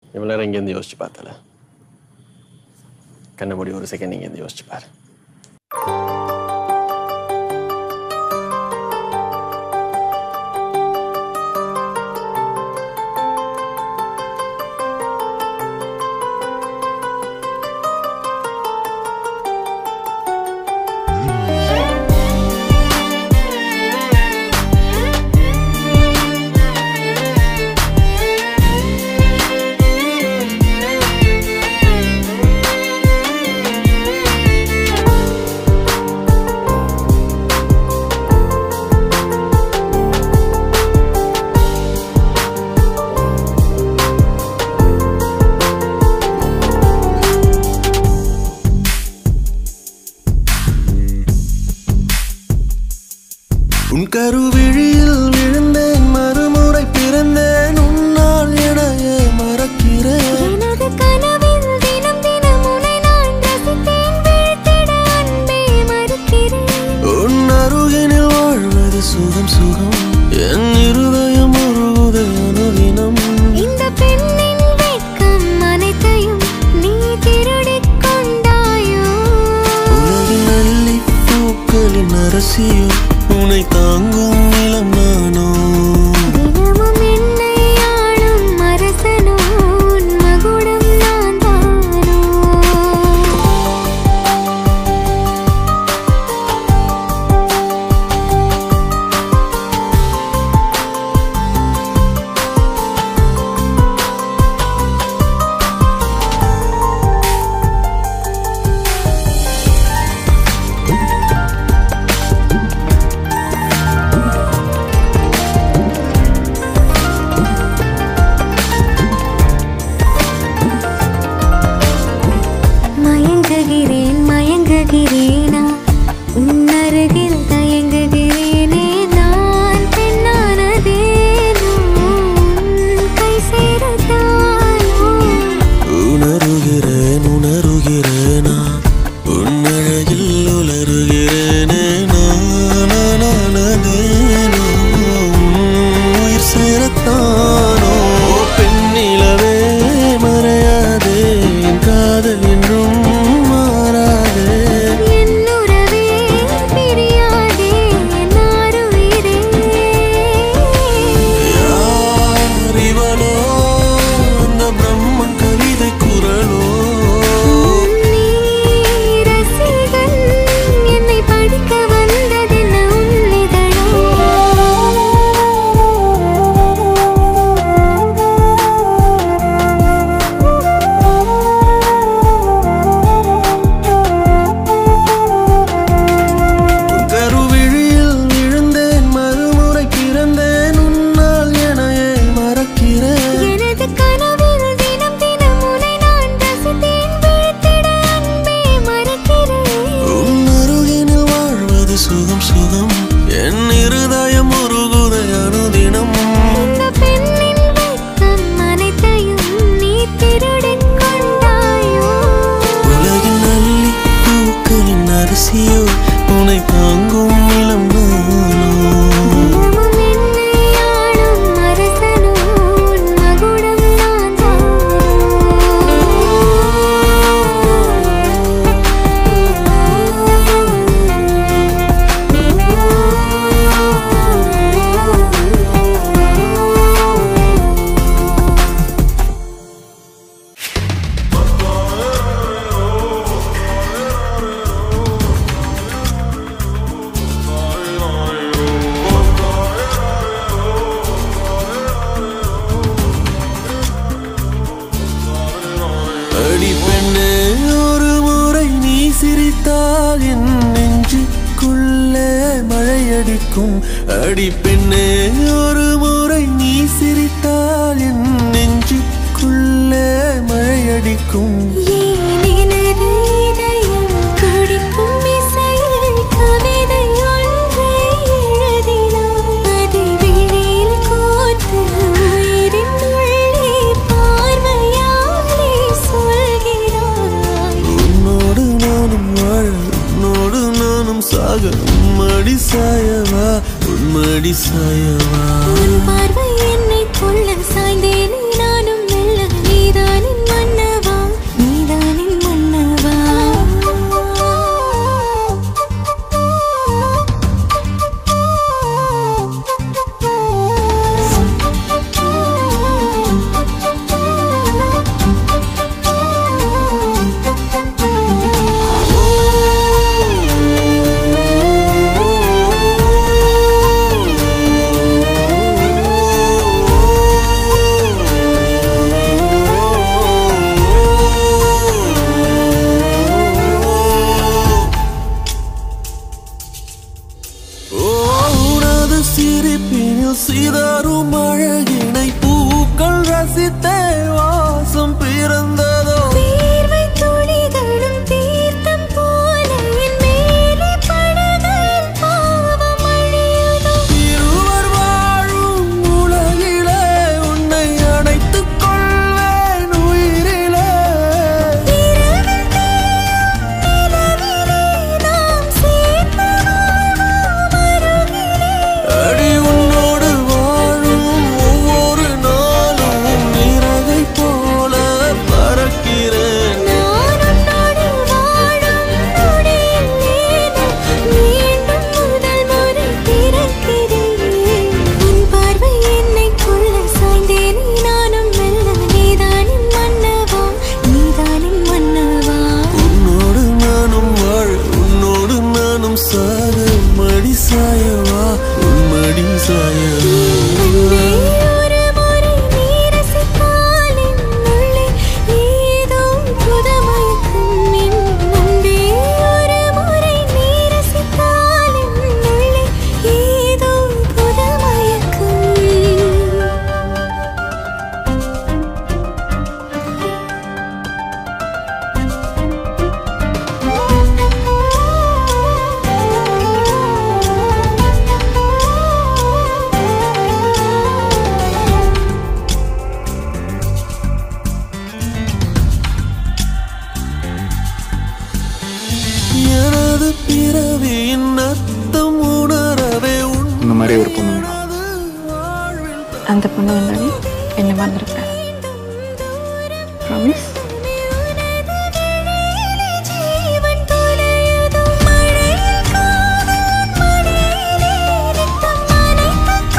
இவ்வளோ நேரம் இங்கேருந்து யோசிச்சு பார்த்தல கண்ணபடி ஒரு செகண்ட் இங்கேருந்து யோசிச்சு பாரு உன் கருவிழியில் விழுந்தேன் மறுமுறை பிறந்தேன் உன்னால் எனையே மறக்கிறேன் எனது கனவில் தினம் தினம் உன்னை நான் ரசித்தேன் வீழ்த்திட அன்பே மறுக்கிறேன் உன் அருகினில் வாழ்வது சுகம் சுகம் என் இருதயம் உருகுது அனுதினம் இந்த பெண்ணின் வெட்கம் அனைத்தையும் நீ திருடிக் கொண்டாயோ உலகின் அள்ளி பூக்களின் அரசியோ உன்னை தாங்கும் நிலம் நானோ தினமும் என்னை ஆளும் அரசனோ உன் மகுடம் நான் தானோ மயங்குகிறேன் மயங்குகிறேனா உன் அருகில் தயங்குகிறேனே நான் பெண்ணானதேனோ உன் கை சேரத்தானோ உணருகிறேன் உணருகிறேனா உன் அழகில் உலருகிறேனே நானானதேனோ உயிர் சேரத்தானோ பெண்ணிலவே மறையாதே என் காதல் என்றும் மாறாதே என் உறவே பிரியாதே என் ஆருயிரே யார் இவளோ அந்த பிரம்மன் கவிதை குரலோ நீ ரசிகன் என்னை படிக்க வந்ததென்ன உன்னிதழோ கருவிழியில் விழுந்தேன் மறுமுறை பிறந்தேன் உன்னால் எனையே மறக்கிறேன் எனது கனவில் தினம் தினம் உன்னை நான் ரசித்தேன் வீழ்த்திட அன்பே மறக்கிறேன் உன் அருகினில் வாழ்வது சுகம் சுகம் என் இருதயம் உருகுதை அனுதினம் இந்த பெண்ணின் வெட்கம் அனைத்தையும் நீ திருடிக் கொண்டாயோ உலகின் அள்ளி பூக்களின் அரிசியோ உன்னை தாங்கும் இளம் நானோ தினமும் என்னை ஆளும் அரசனோ உன் மகுடம் நான் அடி பெண்ணே ஒரு முறை நீ சிரித்தால் என் நெஞ்சுக்குள்ளே மழையடிக்கும் அடி பெண்ணே ஒரு முறை நீ சிரித்தால் என் நெஞ்சுக்குள்ளே மழையடிக்கும் ஏன் எனது இதயம் துடிக்கும் இசையில் கவிதை ஒன்றை எழுதினாய். அதை விழியில் கோர்த்து உயிரின் உள்ளே பார்வையாலே சொல்கிறாய். உன்னோடு நானும் வாழ உன்னோடு நானும் சாக உம்மடி சாயவா உன்மடி சாயவா உன் பார்வை என்னை கொள்ள சாய்ந்தேனே நானும் மெல்ல நீதான் பிறவியின் அர்த்தம் உணரவே இந்த மாதிரி ஒரு பொண்ணு வேணும் அந்த பொண்ணு வந்தாலே என்ன மறந்துருப்பேன் ப்ராமிஸ் ஜீவன் தொலையுதோ மழையில் காதல் மடியிலே ரத்தம் நனைத்துக்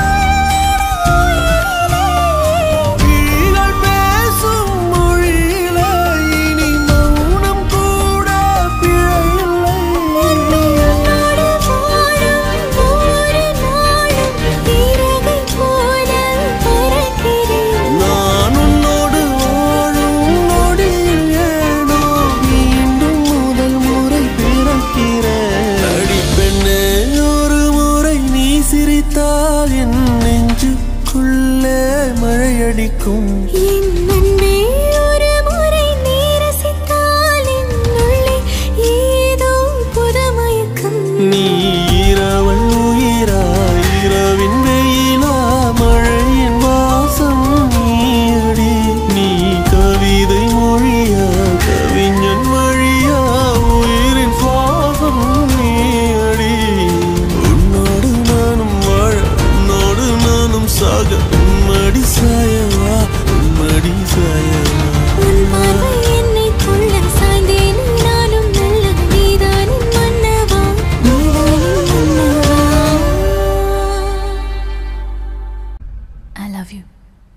விழிகள் பேசும் மொழியிலே இனி மௌனம் கூட பிழையில்லை உன்னோடு வாழும் ஒவ்வொரு நாளும் இறகை போல பறக்கிறேன் நான் உன்னோடு வாழும் நொடியில் ஏனோ மீண்டும் முதல் முறை பிறக்கிறேன் அடி பெண்ணே ஒரு முறை நீ சிரித்தால் என் நெஞ்சுக்குள்ளே மழையடிக்கும் என் அன்பே ஒரு முறை நீ ரசித்தால் என் உள்ளே ஏதோ புது மயக்கம் நீ இரவல் உயிரா இரவின் வெயிலா மழையின் வாசம் நீயடி நீ கவிதை மொழியா கவிஞன் வழியா உயிரின் சுவாசம் நீயடி உன்னோடு நானும் வாழ உன்னோடு நானும் சாக உன்மடி சாயவா உன்மடி சாயவா உன் பார்வை என்னை கொள்ள சாய்ந்தேன் நானும் நல்ல நீதானின் மன்னவா நீதானின் மன்னவா I love you.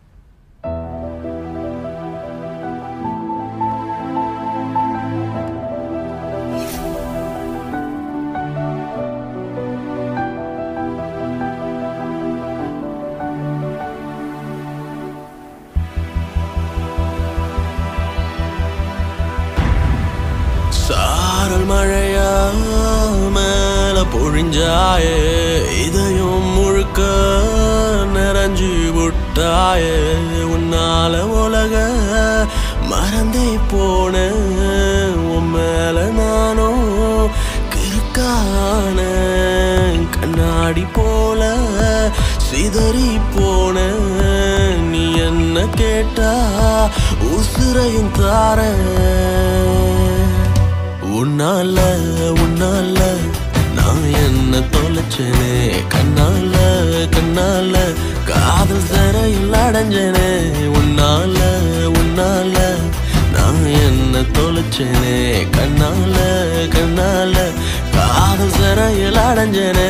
சாரல் மழையா மேல பொழிஞ்சாயே இதயம் முழுக்க நிறைஞ்சு விட்டாயே உன்னால உலக மறந்தே போன உன் மேல நானும் கிறுக்கான கண்ணாடி போல சிதறி போன நீ என்ன கேட்டா உசுரையும் தாரேன் உன்னால உன்னால நான் என்ன தொலைச்சேனே கண்ணால கண்ணால காதல் சிறையில் அடைஞ்சேனே உன்னால உன்னால நான் என்ன தொலைச்சேனே கண்ணால கண்ணால காதல் சிறையில் அடைஞ்சேனே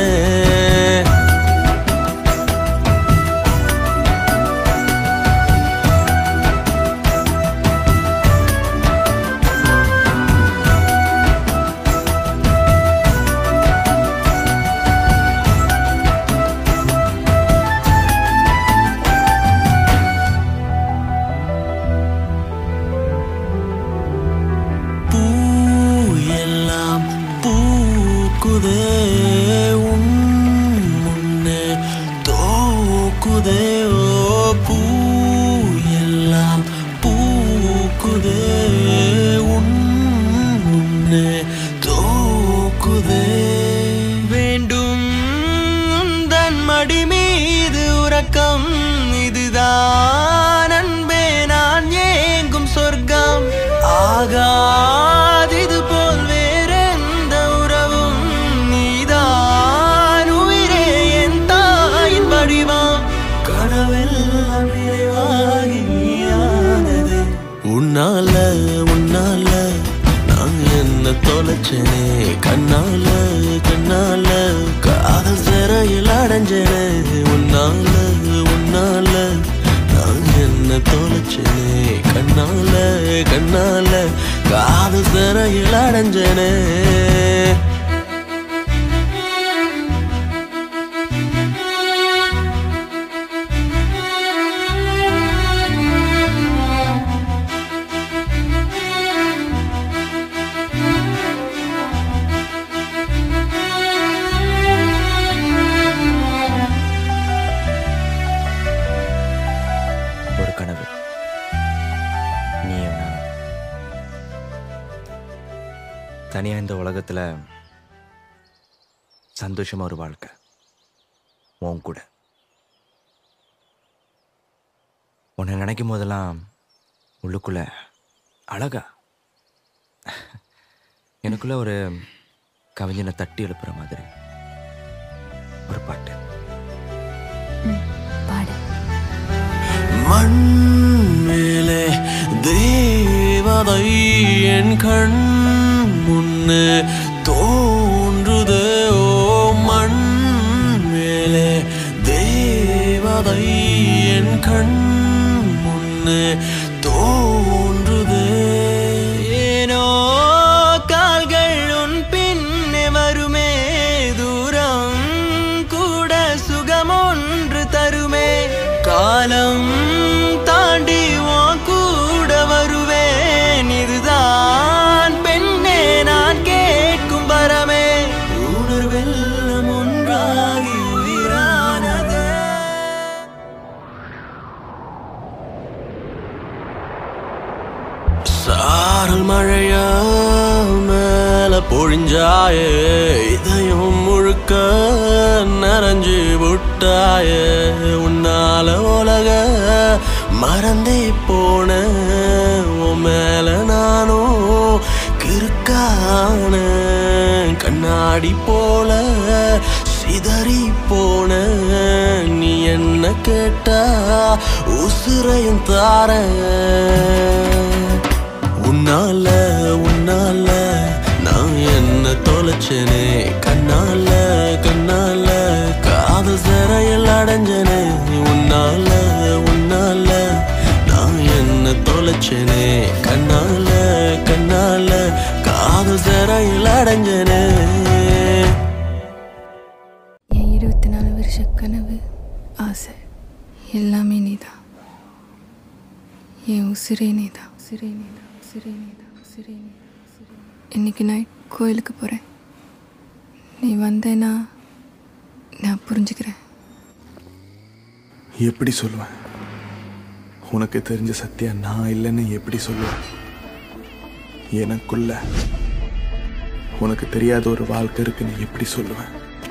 பூ எல்லாம் பூக்குதே உன் முன்னே தோக்குதே ஓ பூ எல்லாம் பூக்குதே உன் முன்னே தோக்குதே வேண்டும் உந்தன் மடி மீது உறக்கம் இதுதான் அன்பே நான் ஏங்கும் சொர்க்கம் ஆகாதிது போல் வேறெந்த உறவும் நீதான் உயிரே என் தாயின் வடிவம் கனவெல்லாம் நிறைவாகி நீயானது உன்னால உன்னால நான் என்ன தொலைச்சேனே கண்ணால கண்ணால காதல் சிறையில் அடைஞ்சேனே உன்னால உன்னால நான் என்ன தொலைச்சேனே கண்ணால கண்ணால காதல் சிறையில் அடைஞ்சேனே ஒரு கனவு நீயும் நானும் தனியாக இந்த உலகத்தில் சந்தோஷமாக ஒரு வாழ்க்கை உன் கூட உன்னை நினைக்கும் போதெல்லாம் உள்ளுக்குள்ள அழகா எனக்குள்ள ஒரு கவிஞனை தட்டி எழுப்புற மாதிரி ஒரு பாட்டு பாடு மண் மேலே தேவதை என் கண் முன்னே தோன்றுதே ஓ மண் மேலே தேவதை என் கண் முன்னே தோன்றுதே ஏனோ கால்கள் உன் பின்னே வருமே தூரம் கூட சுகம் ஒன்று தருமே காலம் தாண்டி உன் கூட வருவேன் இதுதான் பெண்ணே நான் கேட்கும் வரமே உணர்வெல்லாம் ஒன்றாகி உயிரானதே சாரல் மழையா மேல பொழிஞ்சாயே இதயம் முழுக்க நனைஞ்சு விட்டாயே உன்னால உலக மறந்தே போன உன் மேல நானும் கிறுக்கான கண்ணாடி போல சிதறி போன நீ என்ன கேட்டா உசுரையும் தாரேன் உன்னால உன்னால நான் என்ன தொலைச்சனே கண்ணால கண்ணால காதல் சிறையில் அடைஞ்சனே உன்னால உன்னால நான் என்ன தொலைச்சனே கண்ணால கண்ணால காதல் சிறையில் அடைஞ்சனே என் இருபத்தி நாலு வருஷ கனவு ஆசை எல்லாமே நீதான் என் உசிரே நீதான் உசிரே நீதான் உசிரே நீதான் உசிரே நீதான் உசிரே நீதான். இன்னைக்கு நைட் கோயிலுக்கு போகிறேன் நீ வந்தேன்னா நான் புரிஞ்சுக்கிறேன் எப்படி சொல்லுவேன் உனக்கு தெரிஞ்ச சத்தியா நான் இல்லைன்னு எப்படி சொல்லுவேன் எனக்குள்ள உனக்கு தெரியாத ஒரு வாழ்க்கை இருக்குன்னு எப்படி சொல்லுவேன்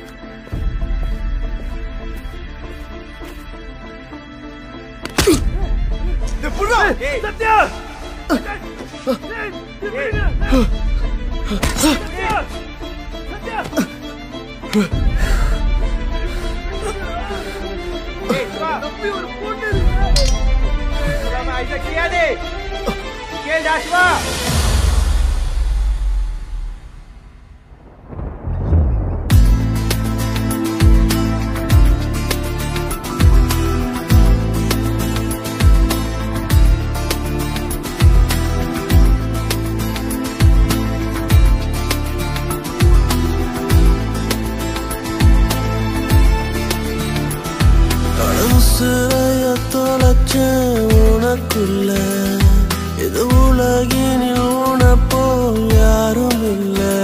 சிறைய தொலைச்ச உனக்குள்ள இது உலகினில் உனப்போ யாரும் இல்லை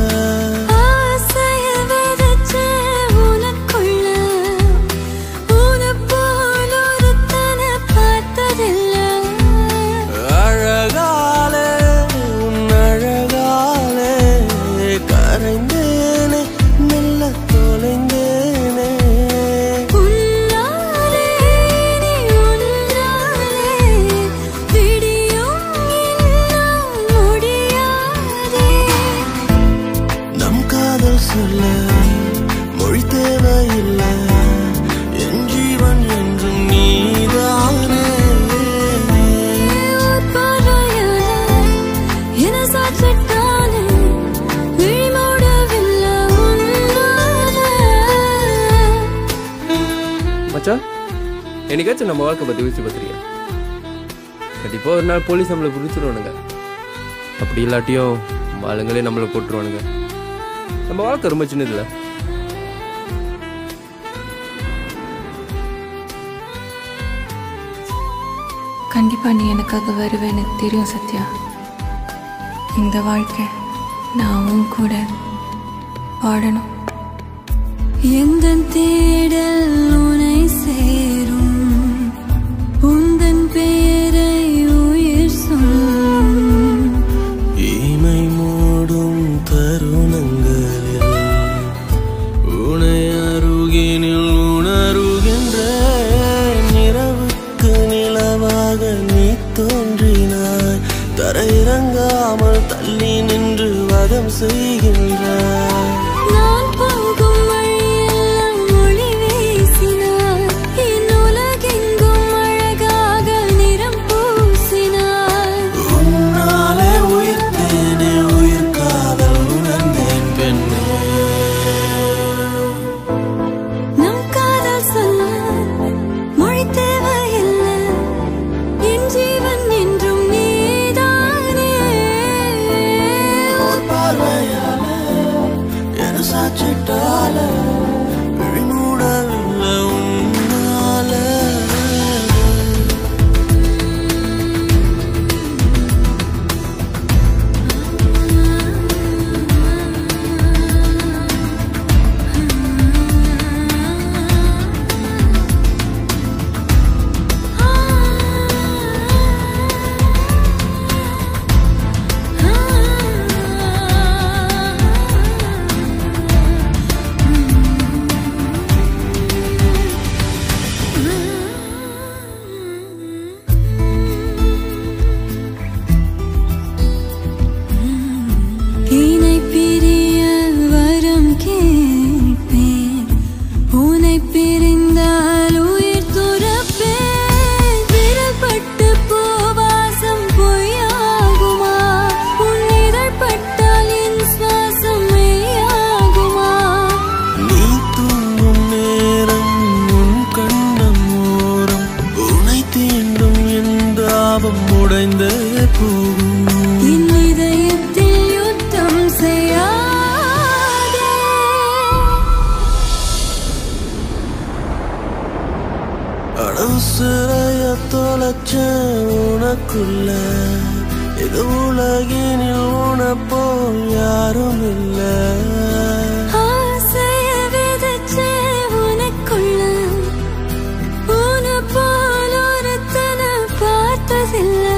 ஆசைய விதைச்ச உனக்குள்ள உனப் போல் ஒருத்தனை பார்த்ததில்லை அழகாலே உன் அழகாலே கரைந்தேனே மெல்ல தொலைந்தேனே உன்னாலே நீ உன்னாலே விடியும் இன்னும் முடியாதே நம் காதல் சொல்ல மொழி தேவையில்லை என் ஜீவன் என்றும் நீதானே ஒரு பார்வையால என்னை சாய்ச்சிட்டாலே விழி மூடவில்லை உன்னாலே மச்சான் என்னைக்காச்சும் நம்ம வாழ்க்கை பற்றி யோசிச்சு பார்த்துருக்கியா கண்டிப்பாக ஒரு நாள் போலீஸ் நம்மளை பிடிச்சிருவானுங்க அப்படி இல்லாட்டியும் நம்ம ஆளுங்களே நம்மளை போட்டுருவானுங்க நம்ம வாழ்க்கை ரொம்ப சின்னதில்ல கண்டிப்பாக நீ எனக்காக வருவேன்னு தெரியும் சத்யா இந்த வாழ்க்கை நான் உன் கூட வாழணும் எந்த தேடல் உனை சேரும் உந்தன் பேரை உயிர் சொல்லும் இமை மூடும் தருணங்களில் உனை அருகினில் உணருகின்ற நிறவுக்கு நிலவாக நீ தோன்றினாய் தரையிறங்காமல் தள்ளி நின்று வதம் செய்கின்றாய் இணை பிரிய வரம் கேட்பேன் உனை பிரிந்தால் உயிர் துறப்பேன் விரல்பட்டு பூவாசம் பொய்யாகுமா உன் இதழ் பட்டால் என் சுவாசம் மெய்யாகுமா நீ தூங்கும் நேரம் உன் கண்ணம் ஓரம் உனை தீண்டும் எந்த ஆபம் உடைந்தே போகும் என் இதயத்தில் யுத்தம் செய்யாதே அடவுசிறைய தொலைச்ச உனக்குள்ள இது உலகினில் உனப்போ யாரும் இல்லை ஆசைய விதைச்சே உனக்குள்ள உன்னை போல் ஒருத்தனை பார்த்ததில்லை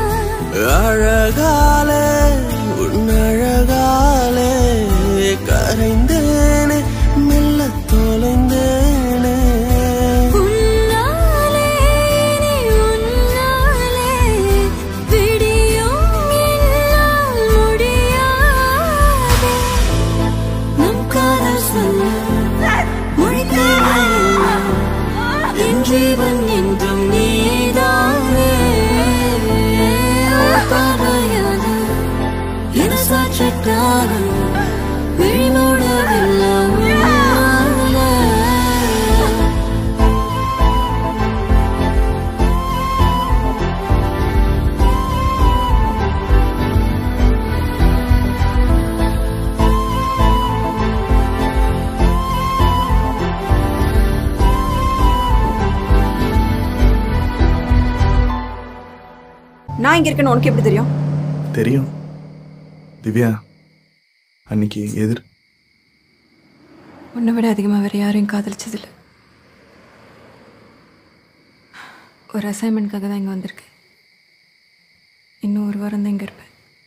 அழகாலே உன் அழகாலே கரைந்தேனே மெல்ல தொலைந்தேனே உன்னாலே இனி உன்னாலே விடியும் என்னால் முடியாதே நம் காதல் சொல்ல மொழி தேவையில்லை என் ஜீவன் என்றும் நீதானே உன் பார்வையால என சாட்சிக்காரன் விழிமூடவில்லை உன்னாலே நான் இங்க இருக்கேன்னு உனக்கு எப்படி தெரியும் தெரியும் திவ்யா அன்னைக்கு எதிர் உன்னை விட அதிகமாக வேறு யாரையும் காதலிச்சதில்லை ஒரு அசைன்மெண்ட்காக தான் இங்கே வந்திருக்கேன் இன்னும் ஒரு வாரம் தான் இங்கே இருப்பேன்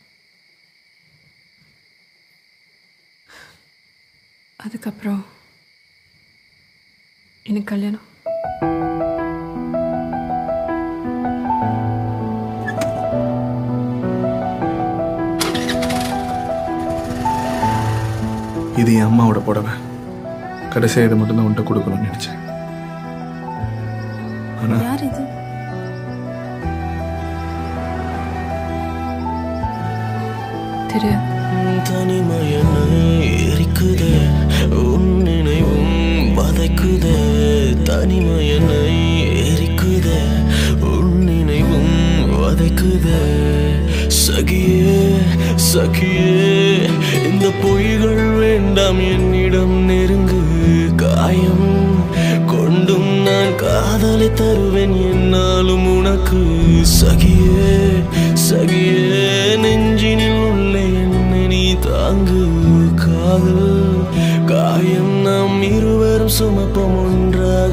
அதுக்கப்புறம் எனக்கு கல்யாணம் இது என் அம்மாவோட புடவை கடைசியாக இதை மட்டும்தான் உன்கிட்ட கொடுக்கணும்னு நினச்சேன் ஆனால் யார் இது தெரியாது தனிமையனை எரிக்குதே உன் நினைவும் வதைக்குதே தனிமையனை எரிக்குதே உன் நினைவும் வதைக்குதே சகியே சகியே இந்த பொய்கள் வேண்டாம் என்னிடம் நெருங்கு காயம் கொண்டும் நான் காதலை தருவேன் என்னாலும் உனக்கு சகியே சகியே நெஞ்சினில் உள்ள என்னை நீ தாங்கு காதல் காயம் நாம் இருவரும் சுமப்போம் ஒன்றாக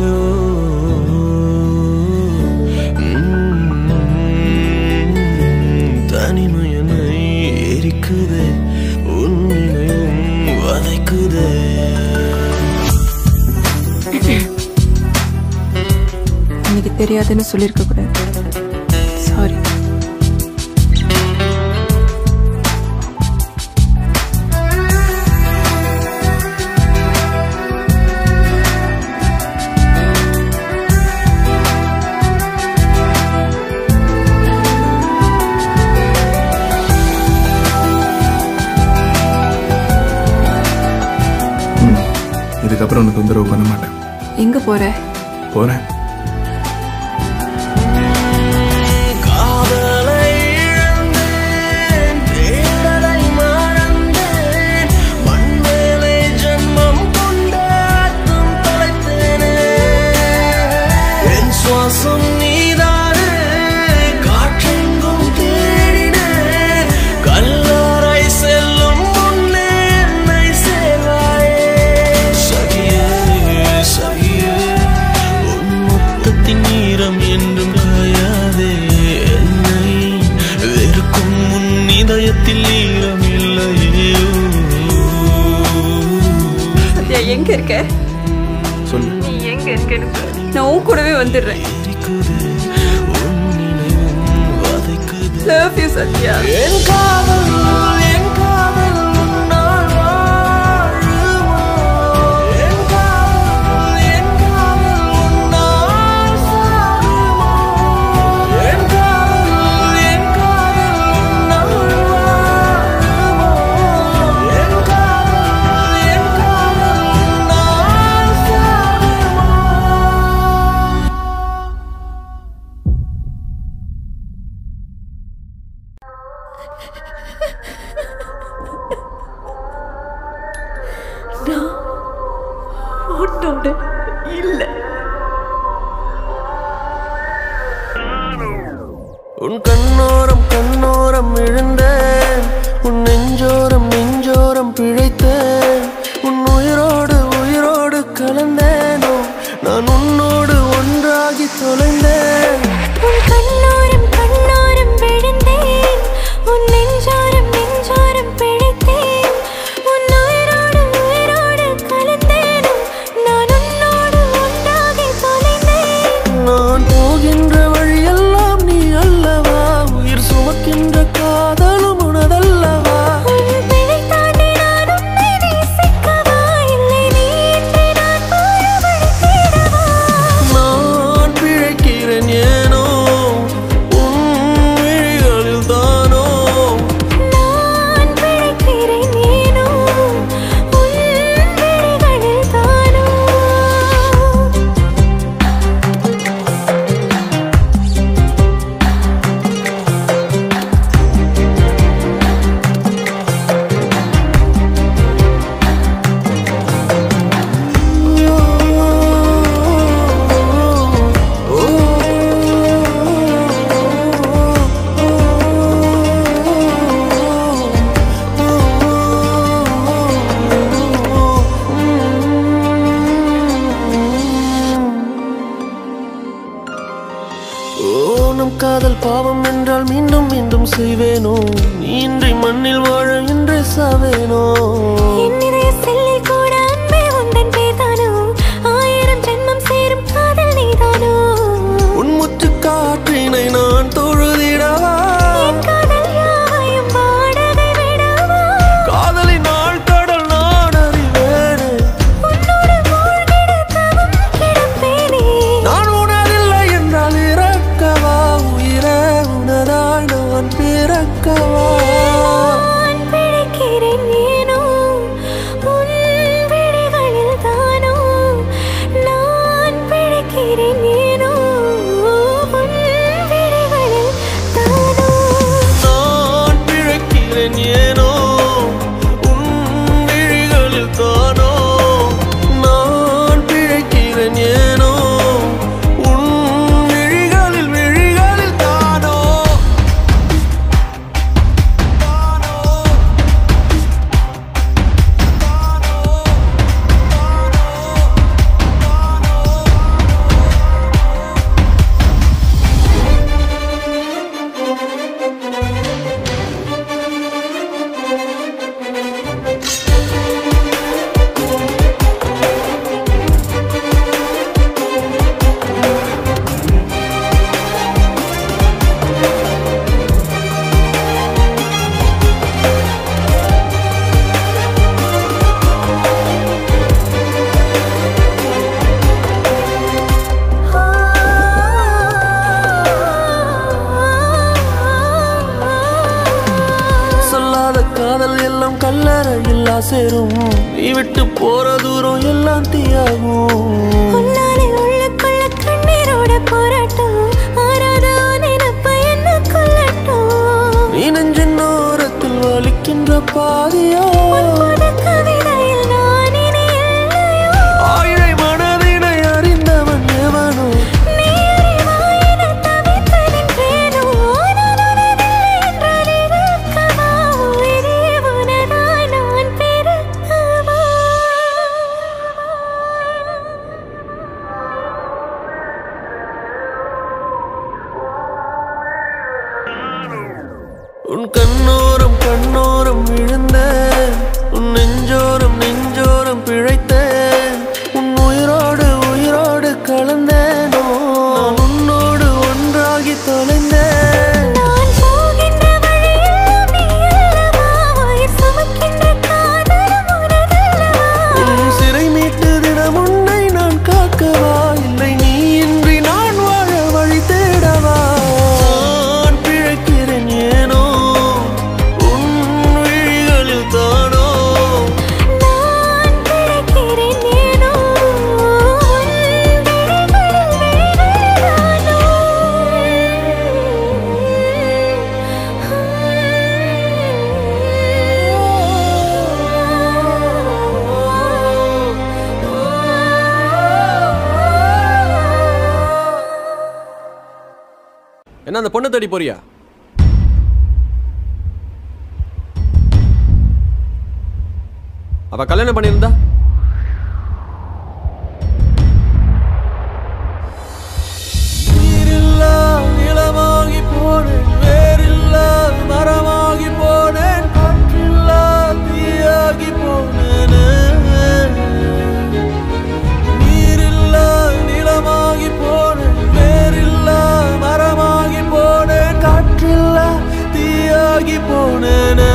தனிமையனை எரிக்குதே உன் நினைவும் வதைக்குதே இன்னைக்கு தெரியாதுன்னு சொல்லியிருக்க கூடாது சாரி ம், இதுக்கப்புறம் உனக்கு தொந்தரவு பண்ண மாட்டேன் எங்கே போகிற போகிறேன் காதலை இழந்தேன் தேடலை மறந்தேன் மண்மேலே ஜன்மம் கொண்ட அர்த்தம் தொலைத்தேனே என் சுவாசம் நீதானே காற்றெங்கும் தேடினேன் கல்லறை செல்லும் முன்னே என்னை சேர்வாயே சகியே சகியே உன் முத்தத்தின் ஈரம் என்றும் காயாதே என்னை வெறுக்கும் உன் இதயத்தில் ஈரம் இல்லையே சத்யா எங்க இருக்க சொல்லு நீ எங்க இருக்கேன்னு சொல்லு. நான் உன் கூடவே வந்துடுறேன் உன் நினைவும் வதைக்குது லவ் யூ சத்யா என் காதல் என் காதல் நான் உன்னோட இல்லை உன் கண்ணோரம் கண்ணோரம் விழுந்தேன் உன் நெஞ்சோரம் நெஞ்சோரம் பிழைத்தேன் உன் உயிரோடு உயிரோடு கலந்தேனோ நான் உன்னோடு ஒன்றாகி தொலைந்தேன் உன் கண்ணோரம் கண்ணோரம் விழுந்தேன் உன் நெஞ்சோரம் நெஞ்சோரம் பிழைத்தேன் உன் உயிரோடு உயிரோடு கலந்தேனும் நான் உன்னோடு ஒன்றாகி தொலைந்தேன் நான் போகின்ற வழியெல்லாம் நீ அல்லவா உயிர் சுமக்கின்ற காதலும் உனதல்லவா உன் பிழை தாண்டி நான் உன்னை நேசிக்கவா இல்லை நீ இன்றி நான் போய வழி தேடவா நான் பிழைக்கிறேன் ஏனோ உன் விழிகளில் தானோ நான் பிழைக்கிறேன் ஏனோ உன் விழிகளில் தானோ ஓ நம் காதல் பாவம் என்றால் மீண்டும் மீண்டும் செய்வேனோ நீ இன்றி மண்ணில் வாழ இன்று சாவேனோ என் இதய செல்லில் கூட அன்பே உந்தன் பேர்தானோ ஆயிரம் ஜென்மம் சேரும் காதல் நீதானோ உன் முச்சு காற்றினை நான் தொழுதிடவா என் காதல் யாவையும் வாடகை விடவா காதலின் நாள் கடல் நான் அறிவேனே உன்னோடு மூழ்கிட தவம் கிடப்பேனே நான் உணரில்லை என்றால் இறக்கவா உயிரே உனதாய் நான் பிறக்கவா நான் பிழைக்கிறேன் ஏனோ உன் விழிகளில் தானோ நான் பிழைக்கிறேன் ஏனோ உன் விழிகளில் தானோ நான் பிழைக்கிறேன் ஏனோ உன் விழிகளில் தானோ நான் பிழைக்கிறேன் ஏனோ உன் விழிகளில் விழிகளில் தானோ தானோ சொல்லாத காதல் எல்லாம் கல்லறையில் சேரும் நீ விட்டு போற தூரம் எல்லாம் தீயாகும் உன்னாலே உள்ளுக்குள்ள கண்ணீரோட போராட்டம் ஆறாத நினப்ப என்ன கொல்லட்டும் நீ நெஞ்சின் ஓரத்தில் வலிக்கின்ற பாதியோ புது கவிதையில் நான் இனி இல்லையோ ஆயிரை மனதினை அறிந்தவன் எவனோ நீ அறிவாயின தவித்து நின்றேனோ நான் உனதில்லை என்றால் இருக்கவா உயிரே உனதாய் நான் பிறக்கவா உன் கண்ணோரம் கண்ணோரம் விழுந்தேன் உன் நெஞ்சோரம் நெஞ்சோரம் பிழைத்தேன் உன் உயிரோடு உயிரோடு கலந்தேனோ நான் உன்னோடு ஒன்றாகி தொலைந்தேன் நான் போகின்ற வழியெல்லாம் நீ அல்லவா உயிர் சுமக்கின்ற காதலும் உனதல்லவா உன் சிறை மீட்டு தினம் உன்னை நான் காக்கவா இல்லை நீ இன்றி நான் வாழ வழி தேடவா நான் பிழைக்கிறேன் ஏனோ உன் விழிகளில் தானோ என்ன அந்த பொண்ணை தேடி போறியா அவ கல்யாணம் பண்ணியிருந்தா நீரில்லா நிலமாகி போனேன் வேரில்லா மரமாகி போனேன் காற்றில்லா தீயாகி போனேன் நீரில்லா நிலமாகி போனேன் வேரில்லா மரமாகி போனேன் காற்றில்லா தீயாகி போனேன்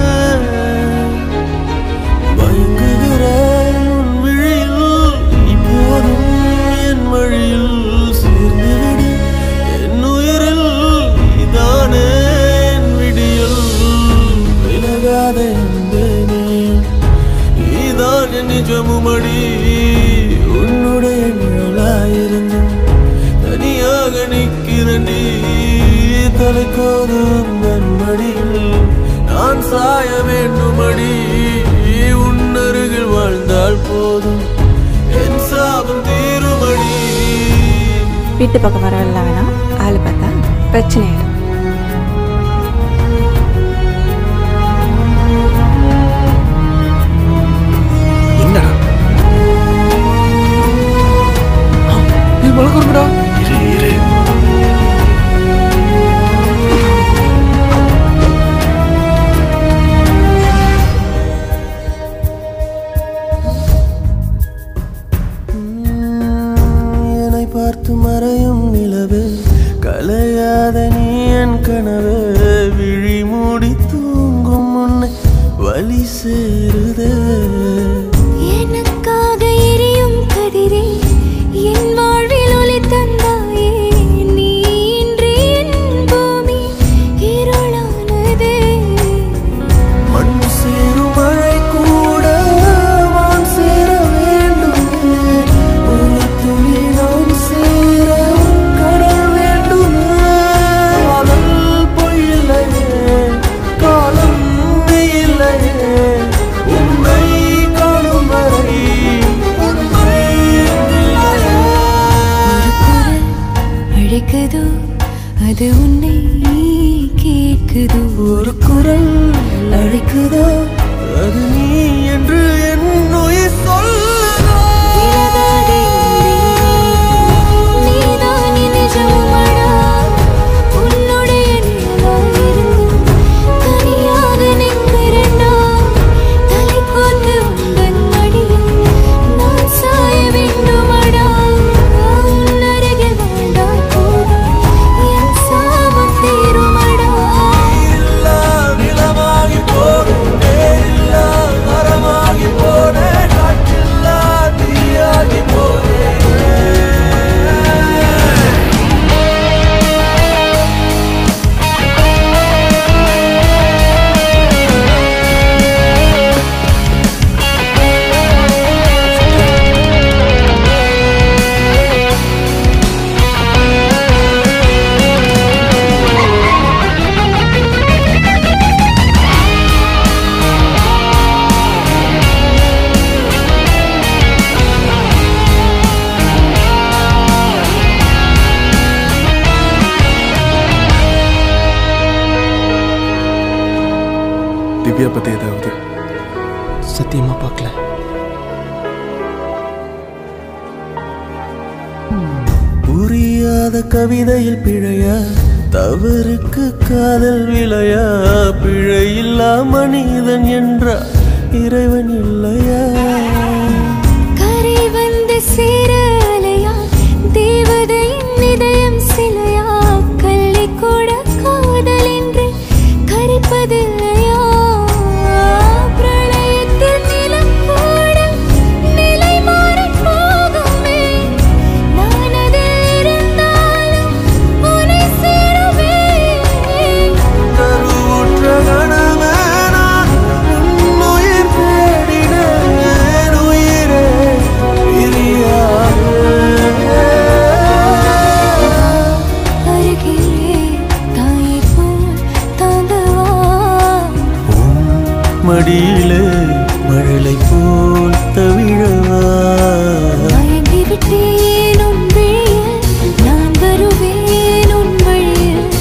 மயங்குகிறேன் உன் விழியில் இப்போதும் என் வழியில் சேர்ந்துவிடு என் உயிரில் இதானே என் விடியல் விலகாத அன்பே நீ நீதான் என் நிஜமுமடி உன்னுடைய நிழலாயிருந்தும் தனியாக நிற்கிறண்டி தலைக்கோதும் நன்மடியில் நான் சாய வேண்டுமடி உன் அருகில் வாழ்ந்தால் போதும் என் சாபம் தீருமடி வீட்டு பக்கம் வரவில்ல வேணாம் ஆள் பார்த்தா பிரச்சனை ஆயிடும் என்னடா நீ பழக்கம்டா இரு இரு என்னை பார்த்து மறையும் நிலவு கலையாத நீ என் கனவு விழி மூடி தூங்கும் முன்னை வழி சேருதே எனக்காக எரியும் கதிரே என் வாழ்வில் ஒளி தந்தாயே நீ இன்றி என் பூமி இருளானதே மண் சேரும் மழை கூட வான் சேர வேண்டுமே ஒரு துளி நான் சேர கடல் வேண்டுமே காதல் பொய்யில்லையே காலம் மெய்யில்லையே உன்னை காணும் வரை உண்மை இல்லையே ஒரு குரல் அழைக்குதோ அது உன்னை கேட்குதோ ஒரு குரல் அழைக்குதோ அது நீ என்று என் உயிர் சொல்லுதோ விலகாதே நீதான் என் நிஜமடா உன்னுடைய நிழலாயிருந்தும் தனியாக நிற்கிறேன்டா தலை கோர்த்து உந்தன் மடியில் நான் சாய வேண்டுமடா உன் அருகில் வாழ்ந்தால் போதும் என் சாபம் தீருமடா இல்லா நிலமாகி போடும் நேரில்லா மரமாகி போனேன் காற்றில்லா தீயாகி போனேன் திவ்யா பத்தி ஏதாவது சத்தியமா பார்க்கல புரியாத கவிதையில் பிழையா தவறுக்கு காதல் விளையா பிழையில்லா மனிதன் என்றா இறைவன் இல்லையா கரை வந்து சேர அலையா தேவதையின் இதயம் சிலையா கல்லை கூட காதல் என்று கரைப்பதில்லையா பிரளயத்தில் நிலம் கூட நிலை மாறிப் போகுமே நான் அதில் இருந்தாலும் உன்னை சேருவேன் கருவுற்ற கணமே நான் உன்னுயிர் தேடினேன் உயிரே பிரியாதே அருகிலே தாயை போல் தாங்கவா மடியிலே மழலை போல் தவிழவா மயங்கி விட்டேன் உன் விழியில் நான் வருவேன் உன் வழியில்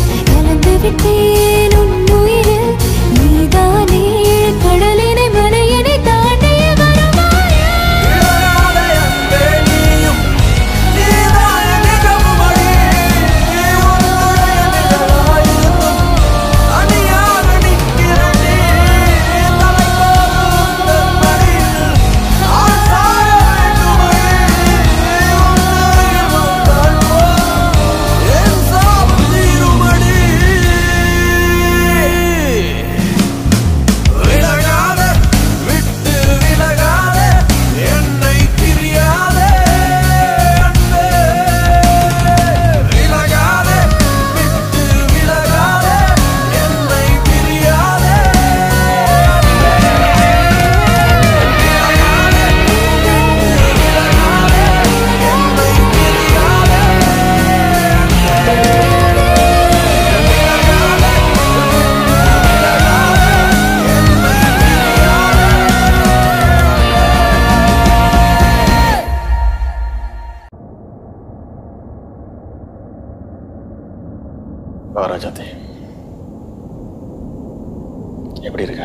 எப்படி இருக்க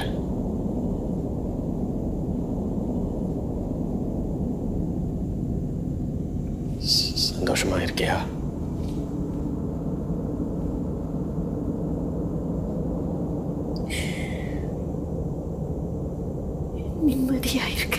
ச- சந்தோஷமா இருக்கியா நிம்மதியா இருக்கு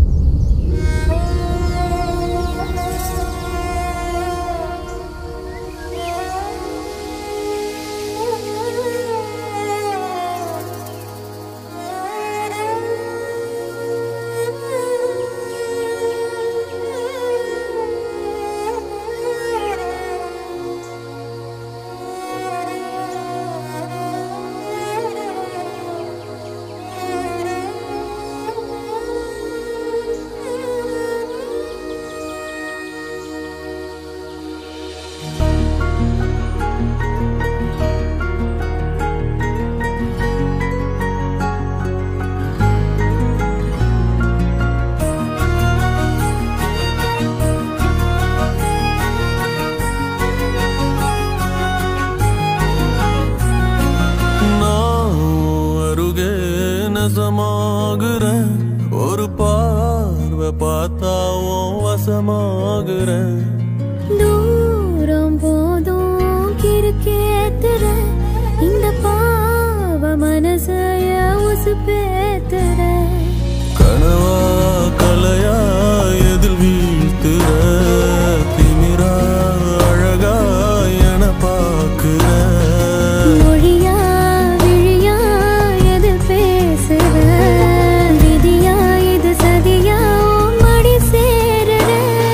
நான் அருகே நசமாகுறேன் ஒரு பார்வை பார்த்தா உன் வசமாகுறேன் தூரம் போதும் கிறுக்கேத்துற இந்த பாவ மனசைய உசுப்பேத்துற கனவா கலையா எதில் வீழ்த்துற திமிரா அழகா என பார்க்கிற மொழியா விழியா எது பேசுற விதியா இது சதியா உன் மடி சேருற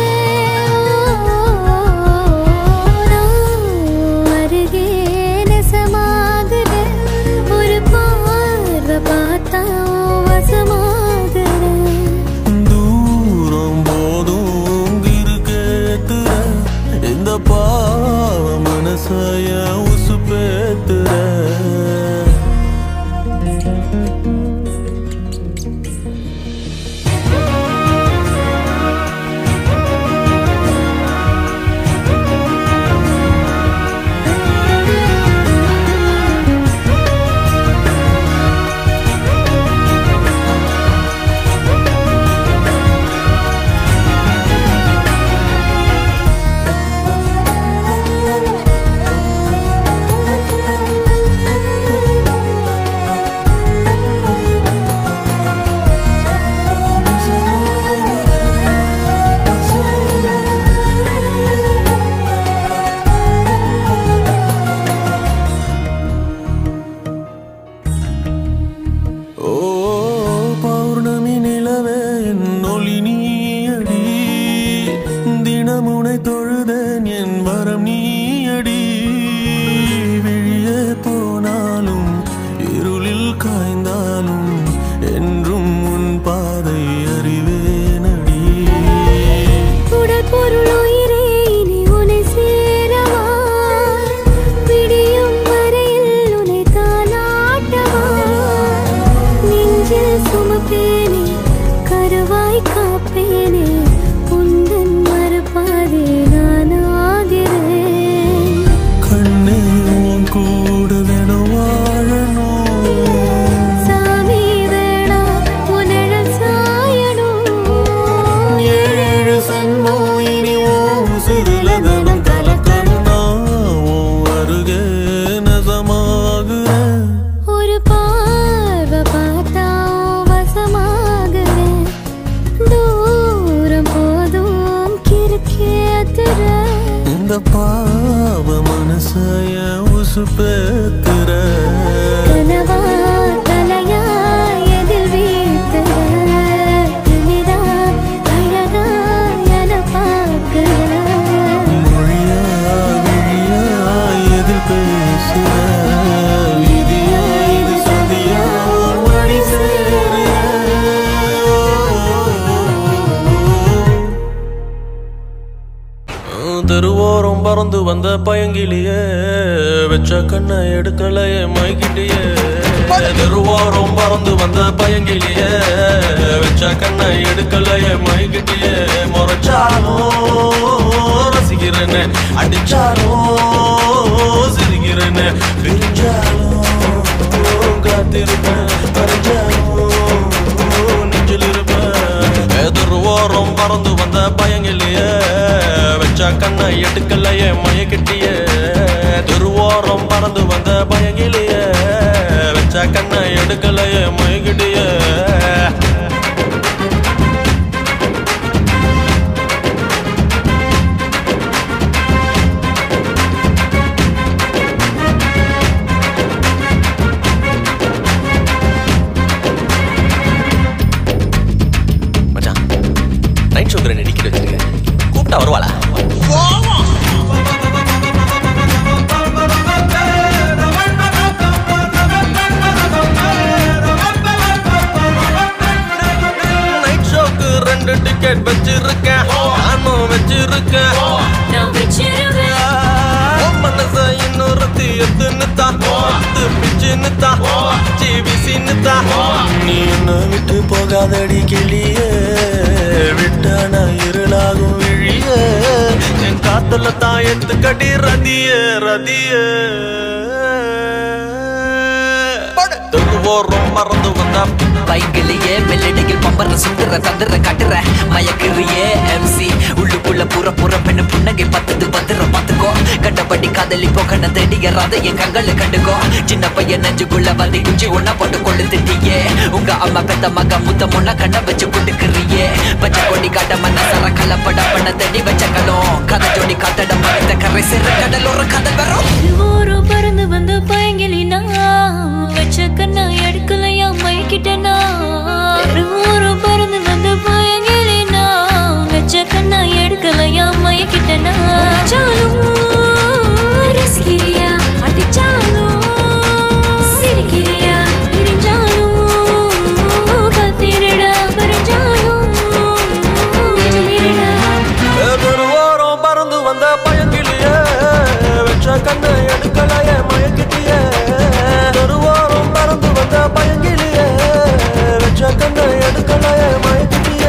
நான் அருகே நெசமாகுற ஒரு பார்வை பார்த்தா உன் வசமாகுற தூரம் போதும் இருக்கேத்துற இந்த பாவ மனசைய உசுப்பேத்துற ஓ பௌர்ணமி நிலவே என் ஒளி நீயடி தினமுனை தொழுதேன் என் வரம் நீயடி விழியே போனாலும் இருளில் காய்ந்தாலும் என்றும் உன் பாதை அறிவேனடி உடல் பொருள் உயிரே இனி உன்னை சேரவா விடியும் வரையில் உன்னை தானாட்டவா நெஞ்சில் சுமப்பேனே கருவாய் காப்பேனே உந்தன் மறுபாதே நான் ஆகிறேன் கண்ணே உன் கூட வேணும் வாழணும் சாமி வேணா உன்னழல் சாயணும் ஏழு சன்மோ இனி உன் உசுரில தினம் கலக்கணும் நான் உன் அருகே நசமாகுறேன் ஒரு பார்வை பார்த்தா உன் வசமாகுறேன் தூரம் போதும் கிறுக்கேத்துற இந்த பாவ மனசைய உசுப்பேத்துற கனவா தலையா எதில் வீழ்த்துற திமிரா அழகா என பார்க்கிற மொழியா விழியா எதில் பேசுற விதியா இது சதியா மடி சேர தெருவோரம் பறந்து வந்த பயங்கிலியே வச்ச கண்ணை எடுக்கலையே மைக்கிட்டியே தெருவோரம் பறந்து வந்த பயங்கிலியே வச்ச கண்ணை எடுக்கலையே மைக்கிட்டியே முறைச்சாலும் ரசிக்கிறேன்னு அடிச்சாலும் சிரிக்கிறேன்னு பிரிஞ்சாலும் காத்து காத்திருப்பேன் வரைஞ்சாலும் நெஞ்சில் இருப்பேன் எதிர் ஓரம் பறந்து வந்த பயங்கிலேயே வச்ச கண்ணை எடுக்கலையே மயக்கிட்டியே திருவோரம் பறந்து வந்த பயங்கிலேயே வச்ச கண்ணை எடுக்கலையே மயக்கிட்டியே மச்சான் நைட் ஷோக்கு ரெண்டு டிக்கெட் வச்சிருக்கேன் கூப்பிட்டா வருவாளா நைட் ஷோக்கு ரெண்டு டிக்கெட் வச்சிருக்கேன் நானும் வச்சிருக்கேன் உன் மனச இன்னொருத்தி எத்துன்னு தான் பத்து பிச்சுன்னு தான் ஜிபிசின்னு தான் நீ என்ன விட்டு போகாதடி கிளியே விட்டான இருளாகும் விழியே என் காத்துல தான் எடுத்துக்கடி ரதியே ரதியே தெருவோரம் மறந்து வந்தா பைக்கிலேயே மெல்லடியில் பம்பர சுந்தர தந்துர கட்டுற மயக்கிறியே எம்சி உள்ளுக்குள்ள புற புற பெண்ணு புன்னகை பத்தது பத்திர பாத்துக்கோ கண்டபடி காதலிப்போ கண்ண தேடிய ராத என் கண்களை கண்டுக்கோ சின்ன பையன் நெஞ்சுக்குள்ள வந்து குச்சி ஒன்னா போட்டு கொண்டு திட்டியே உங்க அம்மா பெத்த மக முத்த முன்ன கண்ண வச்சு குட்டுக்கிறியே பச்சை கொடி காட்ட மன்ன சர கலப்பட பண்ண தேடி வச்ச களம் கதை ஜோடி காத்தட மறைந்த கரை சிற கடலோர கதை வரும் ஊரு பறந்து வந்து பயங்கிலினா வச்ச கண்ணா எடுக்கலையா மயக்கிட்டனா ஊரு பறந்து வந்து பயங்கிலினா வச்ச கண்ணா எடுக்கலையா மயக்கிட்டனா சாலும் ரசிக்கிறியா அடிச்சாலும் சிரிக்கிறியா இடிஞ்சாலும் கத்திரடா பறிஞ்சாலும் நெஞ்சிலிரடா தெருவோரம் பறந்து வந்த பயங்கிலியே வச்ச கண்ணை எடுக்கலையே மயக்கிட்டியே தெருவோரம் பறந்து வந்த பயங்கிலியே வச்ச கண்ணை எடுக்கலையே மயக்கிட்டியே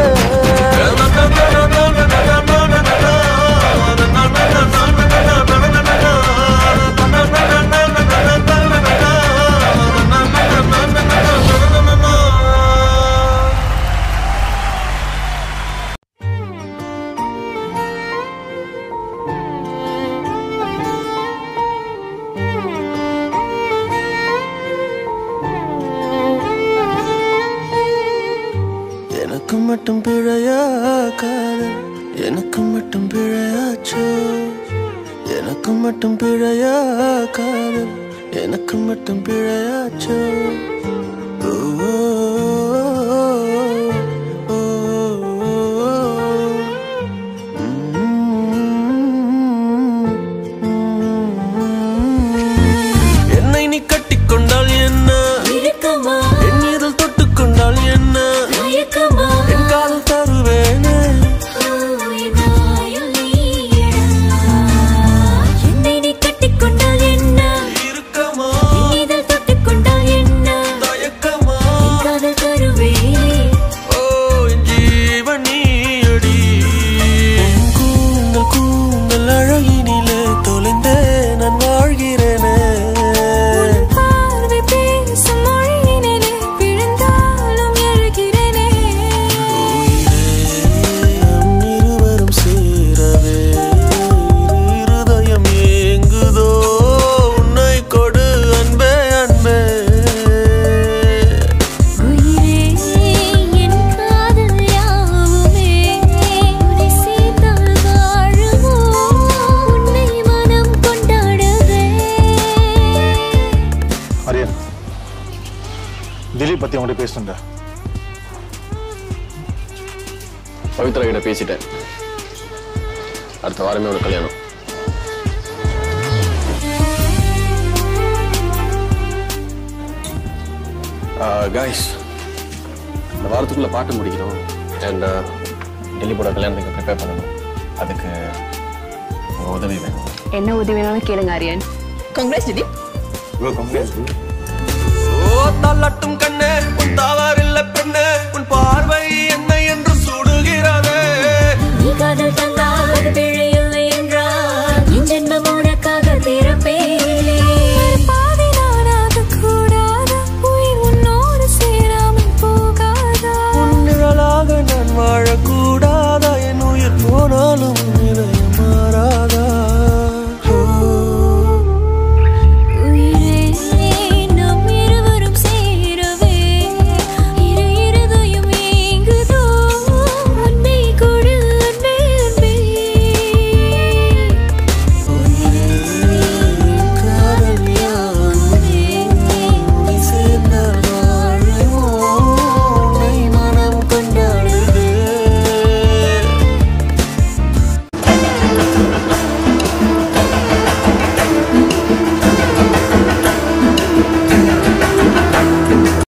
எனக்கு மட்டும் பிழையா காதல் எனக்கு மட்டும் பிழையாச்சோ எனக்கு மட்டும் பிழையா காதல் எனக்கு மட்டும் பிழையாச்சோ ஓ, ஓ, ஓ, என்னை நீ கட்டிக்கொண்டால் என்ன இருக்கமா என் இதழ் தொட்டுக்கொண்டால் என்ன மயக்கமா என் காதல் தருவேனே என்னை நீ கட்டிக்கொண்டால் என்ன இருக்கமா இதழ் தொட்டுக்கொண்டால் என்ன தயக்கமா காதல் தருவேனே ஓ என் ஜீவன் நீயடி உன் கூந்தல் கூந்தல் அழகினிலே தொலைந்தே நான் வாழ்கிறேனே பார்வை பேசும் மொழியினிலே விழுந்தாலும் எழுகிறேனே நம் இருவரும் சேரவே இரு இருதயம் ஏங்குதோ உன்னை கொடு அன்பே அன்பே உயிரே என் காதல் யாவுமே உன்னை சேர்ந்தால் வாழுமோ உன்னை மனம் கொண்டாடவே ஆரியன் திலீப் பத்தி அவங்கள்ட்ட பேசுனேன்டா பவித்ரா கிட்ட பேசிட்டேன் அடுத்த வாரமே ஒரு கல்யாணம் காய்ஸ் இந்த வாரத்துக்குள்ள பாட்டு முடிக்கணும் அண்ட் டெல்லிப்போட கல்யாணத்துக்கு ப்ரிப்பேர் பண்ணணும் அதுக்கு உங்க உதவி வேணும் என்ன உதவி வேணாலும் கேளுங்க Aryan congrats Dileep bro congrats